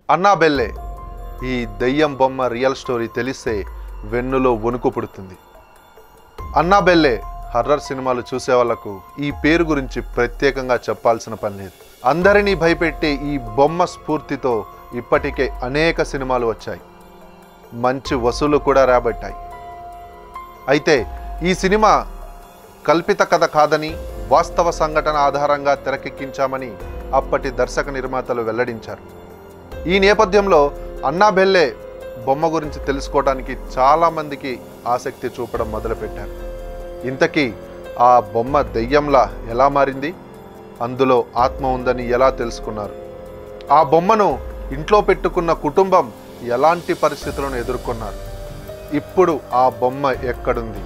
అన్నాబెల్లే ఈ దెయ్యం బొమ్మ రియల్ స్టోరీ తెలిస్తే వెన్నులో వణుకు పుడుతుంది అన్నాబెల్లే హర్రర్ సినిమాలు చూసే వాళ్ళకు ఈ పేరు గురించి ప్రత్యేకంగా చెప్పాల్సిన పని లేదు అందరినీ భయపెట్టే ఈ బొమ్మ స్ఫూర్తితో ఇప్పటికే అనేక సినిమాలు వచ్చాయి మంచి వసూలు కూడా రాబట్టాయి అయితే ఈ సినిమా కల్పిత కథ కాదని వాస్తవ సంఘటన ఆధారంగా తెరకెక్కించామని అప్పటి దర్శక నిర్మాతలు వెల్లడించారు ఈ నేపథ్యంలో అన్నాబెల్లే బొమ్మ గురించి తెలుసుకోవడానికి చాలామందికి ఆసక్తి చూపడం మొదలుపెట్టారు ఇంతకీ ఆ బొమ్మ దెయ్యంలా ఎలా మారింది అందులో ఆత్మ ఉందని ఎలా తెలుసుకున్నారు ఆ బొమ్మను ఇంట్లో పెట్టుకున్న కుటుంబం ఎలాంటి పరిస్థితులను ఎదుర్కొన్నారు ఇప్పుడు ఆ బొమ్మ ఎక్కడుంది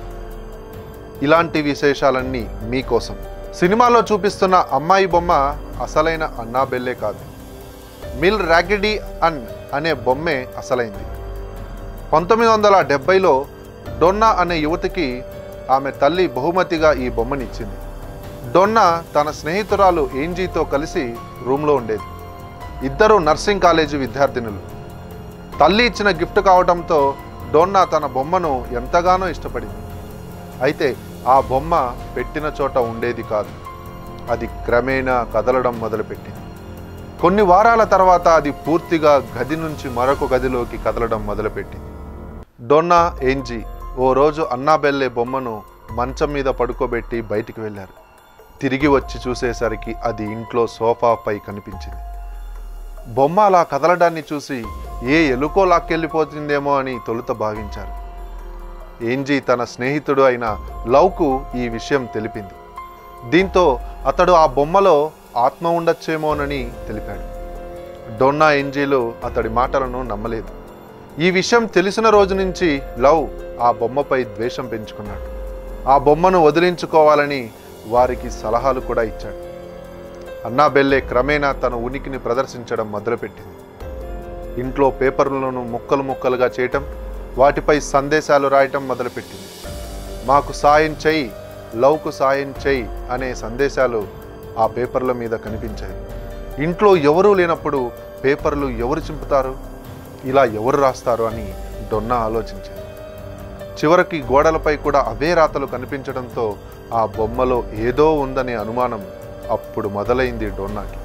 ఇలాంటి విశేషాలన్నీ మీకోసం సినిమాలో చూపిస్తున్న అమ్మాయి బొమ్మ అసలైన అన్నాబెల్లే కాదు మిల్ ర్యాగిడీ అన్ అనే బొమ్మే అసలైంది పంతొమ్మిది వందల డెబ్బైలో డొన్నా అనే యువతికి ఆమె తల్లి బహుమతిగా ఈ బొమ్మనిచ్చింది డొన్నా తన స్నేహితురాలు ఏంజీతో కలిసి రూమ్లో ఉండేది ఇద్దరు నర్సింగ్ కాలేజీ విద్యార్థినులు తల్లి ఇచ్చిన గిఫ్ట్ కావడంతో డొన్నా తన బొమ్మను ఎంతగానో ఇష్టపడింది అయితే ఆ బొమ్మ పెట్టిన చోట ఉండేది కాదు అది క్రమేణా కదలడం మొదలుపెట్టింది కొన్ని వారాల తర్వాత అది పూర్తిగా గది నుంచి మరొక గదిలోకి కదలడం మొదలుపెట్టింది డొన్నా ఏంజీ ఓ రోజు అన్నాబెల్లే బొమ్మను మంచం మీద పడుకోబెట్టి బయటికి వెళ్ళారు తిరిగి వచ్చి చూసేసరికి అది ఇంట్లో సోఫాపై కనిపించింది బొమ్మ అలా కదలడాన్ని చూసి ఏ ఎలుకో లాక్కెళ్ళిపోతుందేమో అని తొలుత భావించారు ఏంజీ తన స్నేహితుడు అయిన లవ్కు ఈ విషయం తెలిపింది దీంతో అతడు ఆ బొమ్మలో ఆత్మ ఉండొచ్చేమోనని తెలిపాడు డొన్నా ఏంజీలు అతడి మాటలను నమ్మలేదు ఈ విషయం తెలిసిన రోజు నుంచి లవ్ ఆ బొమ్మపై ద్వేషం పెంచుకున్నాడు ఆ బొమ్మను వదిలించుకోవాలని వారికి సలహాలు కూడా ఇచ్చాడు అన్నాబెల్లే క్రమేణా తన ఉనికిని ప్రదర్శించడం మొదలుపెట్టింది ఇంట్లో పేపర్లను ముక్కలు ముక్కలుగా చేయటం వాటిపై సందేశాలు రాయటం మొదలుపెట్టింది మాకు సాయం చెయ్యి లవ్కు సాయం చెయ్యి అనే సందేశాలు ఆ పేపర్ల మీద కనిపించాయి ఇంట్లో ఎవరూ లేనప్పుడు పేపర్లు ఎవరు చింపుతారు ఇలా ఎవరు రాస్తారు అని డొన్నా ఆలోచించింది చివరికి గోడలపై కూడా అవే రాతలు కనిపించడంతో ఆ బొమ్మలో ఏదో ఉందనే అనుమానం అప్పుడు మొదలైంది డోన్నాకి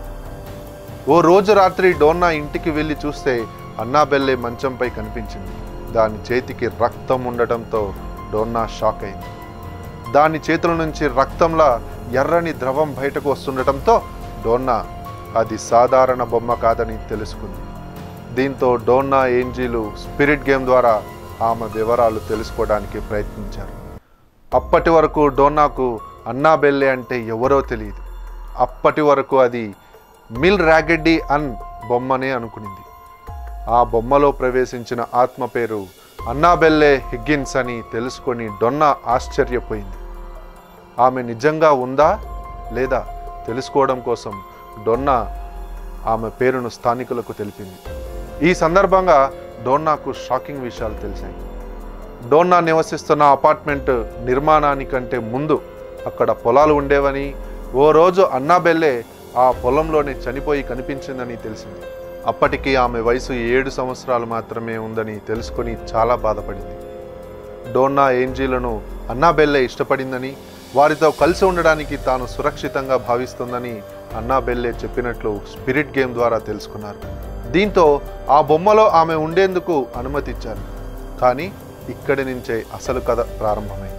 ఓ రోజు రాత్రి డోన్నా ఇంటికి వెళ్ళి చూస్తే అన్నాబెల్లే మంచంపై కనిపించింది దాని చేతికి రక్తం ఉండటంతో డోన్నా షాక్ అయింది దాని చేతుల నుంచి రక్తంలా ఎర్రని ద్రవం బయటకు వస్తుండటంతో డోన్నా అది సాధారణ బొమ్మ కాదని తెలుసుకుంది దీంతో డోన్నా ఏంజీలు స్పిరిట్ గేమ్ ద్వారా ఆమె వివరాలు తెలుసుకోవడానికి ప్రయత్నించారు అప్పటి వరకు డోన్నాకు అన్నాబెల్లే అంటే ఎవరో తెలియదు అప్పటి వరకు అది మిల్ ర్యాగెడ్డి అన్ బొమ్మనే అనుకునింది ఆ బొమ్మలో ప్రవేశించిన ఆత్మ పేరు అన్నాబెల్లే హిగ్గిన్స్ అని తెలుసుకొని డొన్నా ఆశ్చర్యపోయింది ఆమె నిజంగా ఉందా లేదా తెలుసుకోవడం కోసం డొన్నా ఆమె పేరును స్థానికులకు తెలిపింది ఈ సందర్భంగా డోన్నాకు షాకింగ్ విషయాలు తెలిసాయి డోన్నా నివసిస్తున్న అపార్ట్మెంట్ నిర్మాణానికంటే ముందు అక్కడ పొలాలు ఉండేవని ఓ రోజు అన్నాబెల్లే ఆ పొలంలోనే చనిపోయి కనిపించిందని తెలిసింది అప్పటికి ఆమె వయసు ఏడు సంవత్సరాలు మాత్రమే ఉందని తెలుసుకొని చాలా బాధపడింది డోన్నా ఏంజీలను అన్నాబెల్లే ఇష్టపడిందని వారితో కలిసి ఉండడానికి తాను సురక్షితంగా భావిస్తుందని అన్నాబెల్లే చెప్పినట్లు స్పిరిట్ గేమ్ ద్వారా తెలుసుకున్నారు దీంతో ఆ బొమ్మలో ఆమె ఉండేందుకు అనుమతిచ్చారు కానీ ఇక్కడి నుంచే అసలు కథ ప్రారంభమైంది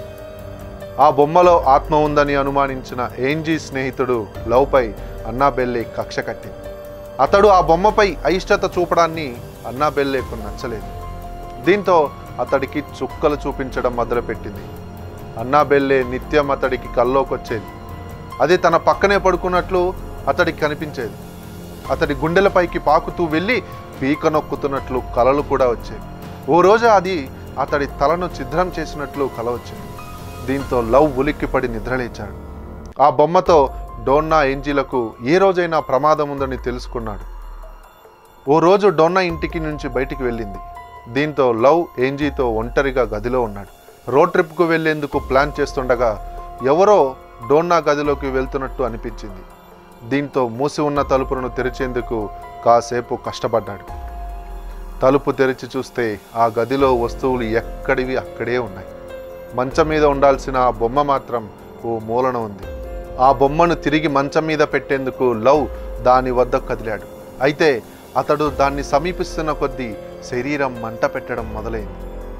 ఆ బొమ్మలో ఆత్మ ఉందని అనుమానించిన ఏంజీ స్నేహితుడు లవ్పై అన్నాబెల్లే కక్ష కట్టింది అతడు ఆ బొమ్మపై అయిష్టత చూపడాన్ని అన్నాబెల్లేకు నచ్చలేదు దీంతో అతడికి చుక్కలు చూపించడం మొదలుపెట్టింది అన్నాబెల్లే నిత్యం అతడికి కల్లోకొచ్చేది అది తన పక్కనే పడుకున్నట్లు అతడికి కనిపించేది అతడి గుండెలపైకి పాకుతూ వెళ్ళి పీక నొక్కుతున్నట్లు కలలు కూడా వచ్చేవి ఓ రోజు అది అతడి తలను ఛిద్రం చేసినట్లు కల వచ్చింది దీంతో లవ్ ఉలిక్కిపడి నిద్రలేచాడు ఆ బొమ్మతో డోన్నా ఏంజీలకు ఏ రోజైనా ప్రమాదం ఉందని తెలుసుకున్నాడు ఓ రోజు డోన్నా ఇంటికి నుంచి బయటికి వెళ్ళింది దీంతో లవ్ ఏంజీతో ఒంటరిగా గదిలో ఉన్నాడు రోడ్ ట్రిప్కు వెళ్లేందుకు ప్లాన్ చేస్తుండగా ఎవరో డోన్నా గదిలోకి వెళ్తున్నట్టు అనిపించింది దీంతో మూసి ఉన్న తలుపులను తెరిచేందుకు కాసేపు కష్టపడ్డాడు తలుపు తెరిచి చూస్తే ఆ గదిలో వస్తువులు ఎక్కడివి అక్కడే ఉన్నాయి మంచం మీద ఉండాల్సిన ఆ బొమ్మ మాత్రం ఓ మూలన ఉంది ఆ బొమ్మను తిరిగి మంచం మీద పెట్టేందుకు లవ్ దాని వద్ద కదిలాడు అయితే అతడు దాన్ని సమీపిస్తున్న కొద్దీ శరీరం మంట పెట్టడం మొదలైంది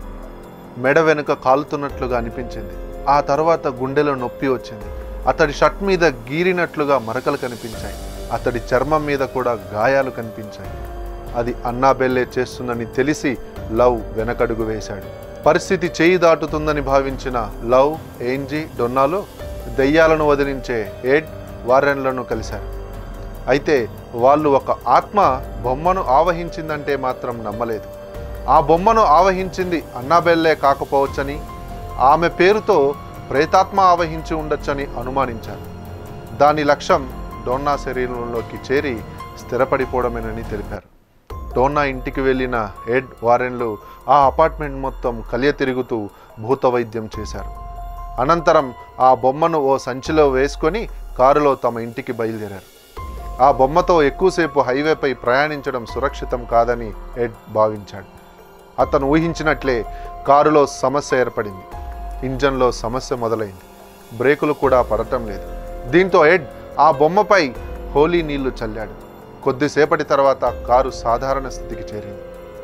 మెడ వెనుక కాలుతున్నట్లుగా అనిపించింది ఆ తర్వాత గుండెలో నొప్పి వచ్చింది అతడి షర్ట్ మీద గీరినట్లుగా మరకలు కనిపించాయి అతడి చర్మం మీద కూడా గాయాలు కనిపించాయి అది అన్నాబెల్లే చేస్తుందని తెలిసి లవ్ వెనకడుగు వేశాడు పరిస్థితి చేయి దాటుతుందని భావించిన లవ్ ఏంజీ డొన్నాలో దెయ్యాలను వదిలించే ఎడ్ వారెన్లను కలిశారు అయితే వాళ్ళు ఒక ఆత్మ బొమ్మను ఆవహించిందంటే మాత్రం నమ్మలేదు ఆ బొమ్మను ఆవహించింది అన్నాబెల్లే కాకపోవచ్చని ఆమె పేరుతో ప్రేతాత్మ ఆవహించి ఉండొచ్చని అనుమానించారు దాని లక్ష్యం డోన్నా శరీరంలోకి చేరి స్థిరపడిపోవడమేనని తెలిపారు డోన్నా ఇంటికి వెళ్ళిన ఎడ్ వారెన్లు ఆ అపార్ట్మెంట్ మొత్తం కలియ తిరుగుతూ భూత వైద్యం చేశారు అనంతరం ఆ బొమ్మను ఓ సంచిలో వేసుకొని కారులో తమ ఇంటికి బయలుదేరారు ఆ బొమ్మతో ఎక్కువసేపు హైవేపై ప్రయాణించడం సురక్షితం కాదని ఎడ్ భావించాడు అతను ఊహించినట్లే కారులో సమస్య ఏర్పడింది ఇంజన్లో సమస్య మొదలైంది బ్రేకులు కూడా పడటం లేదు దీంతో ఎడ్ ఆ బొమ్మపై హోలీ నీళ్లు చల్లాడు కొద్దిసేపటి తర్వాత కారు సాధారణ స్థితికి చేరింది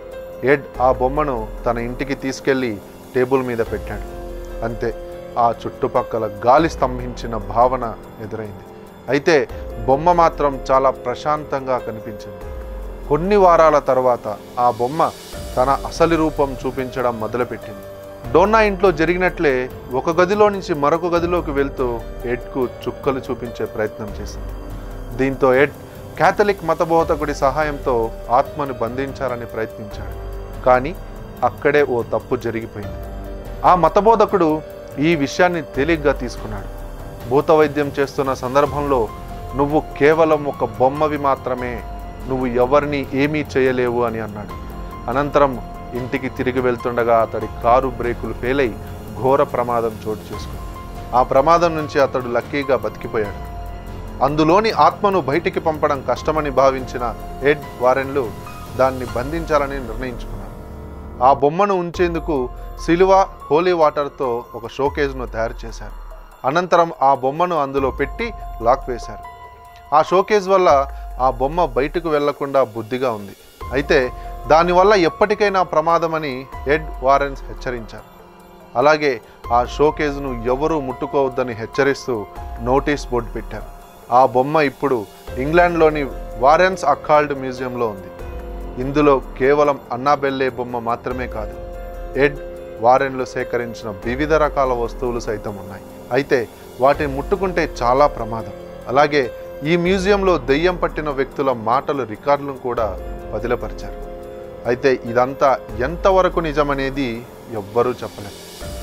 ఎడ్ ఆ బొమ్మను తన ఇంటికి తీసుకెళ్లి టేబుల్ మీద పెట్టాడు అంతే ఆ చుట్టుపక్కల గాలి స్తంభించిన భావన ఎదురైంది అయితే బొమ్మ మాత్రం చాలా ప్రశాంతంగా కనిపించింది కొన్ని వారాల తర్వాత ఆ బొమ్మ తన అసలు రూపం చూపించడం మొదలుపెట్టింది డోన్నా ఇంట్లో జరిగినట్లే ఒక గదిలో నుంచి మరొక గదిలోకి వెళ్తూ ఎడ్కు చుక్కలు చూపించే ప్రయత్నం చేసింది దీంతో ఎడ్ కేథలిక్ మతబోధకుడి సహాయంతో ఆత్మను బంధించాలని ప్రయత్నించాడు కానీ అక్కడే ఓ తప్పు జరిగిపోయింది ఆ మతబోధకుడు ఈ విషయాన్ని తేలిగ్గా తీసుకున్నాడు భూత వైద్యం చేస్తున్న సందర్భంలో నువ్వు కేవలం ఒక బొమ్మవి మాత్రమే నువ్వు ఎవరిని ఏమీ చేయలేవు అని అన్నాడు అనంతరం ఇంటికి తిరిగి వెళ్తుండగా అతడి కారు బ్రేకులు ఫెయిల్ అయి ఘోర ప్రమాదం చోటు చేసుకుంది ఆ ప్రమాదం నుంచి అతడు లక్కీగా బతికిపోయాడు అందులోని ఆత్మను బయటికి పంపడం కష్టమని భావించిన ఎడ్ వారెన్లు దాన్ని బంధించాలని నిర్ణయించుకున్నారు ఆ బొమ్మను ఉంచేందుకు సిలువ హోలీ వాటర్తో ఒక షోకేజ్ను తయారు చేశారు అనంతరం ఆ బొమ్మను అందులో పెట్టి లాక్ వేశారు ఆ షోకేజ్ వల్ల ఆ బొమ్మ బయటకు వెళ్లకుండా బుద్ధిగా ఉంది అయితే దానివల్ల ఎప్పటికైనా ప్రమాదమని ఎడ్ వారెన్స్ హెచ్చరించారు అలాగే ఆ షోకేజ్ను ఎవరూ ముట్టుకోవద్దని హెచ్చరిస్తూ నోటీస్ బోర్డు పెట్టారు ఆ బొమ్మ ఇప్పుడు ఇంగ్లాండ్లోని వారెన్స్ అక్కాల్డ్ మ్యూజియంలో ఉంది ఇందులో కేవలం అన్నాబెల్లే బొమ్మ మాత్రమే కాదు ఎడ్ వారెన్లు సేకరించిన వివిధ రకాల వస్తువులు సైతం ఉన్నాయి అయితే వాటిని ముట్టుకుంటే చాలా ప్రమాదం అలాగే ఈ మ్యూజియంలో దెయ్యం పట్టిన వ్యక్తుల మాటలు రికార్డులను కూడా వదిలపరిచారు అయితే ఇదంతా ఎంతవరకు నిజమనేది ఎవ్వరూ చెప్పలేరు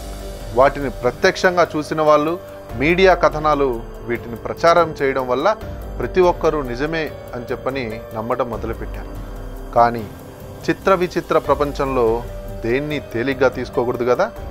వాటిని ప్రత్యక్షంగా చూసిన వాళ్ళు మీడియా కథనాలు వీటిని ప్రచారం చేయడం వల్ల ప్రతి ఒక్కరూ నిజమే అని చెప్పని నమ్మడం మొదలుపెట్టారు కానీ చిత్ర విచిత్ర ప్రపంచంలో దేన్ని తేలిగ్గా తీసుకోకూడదు కదా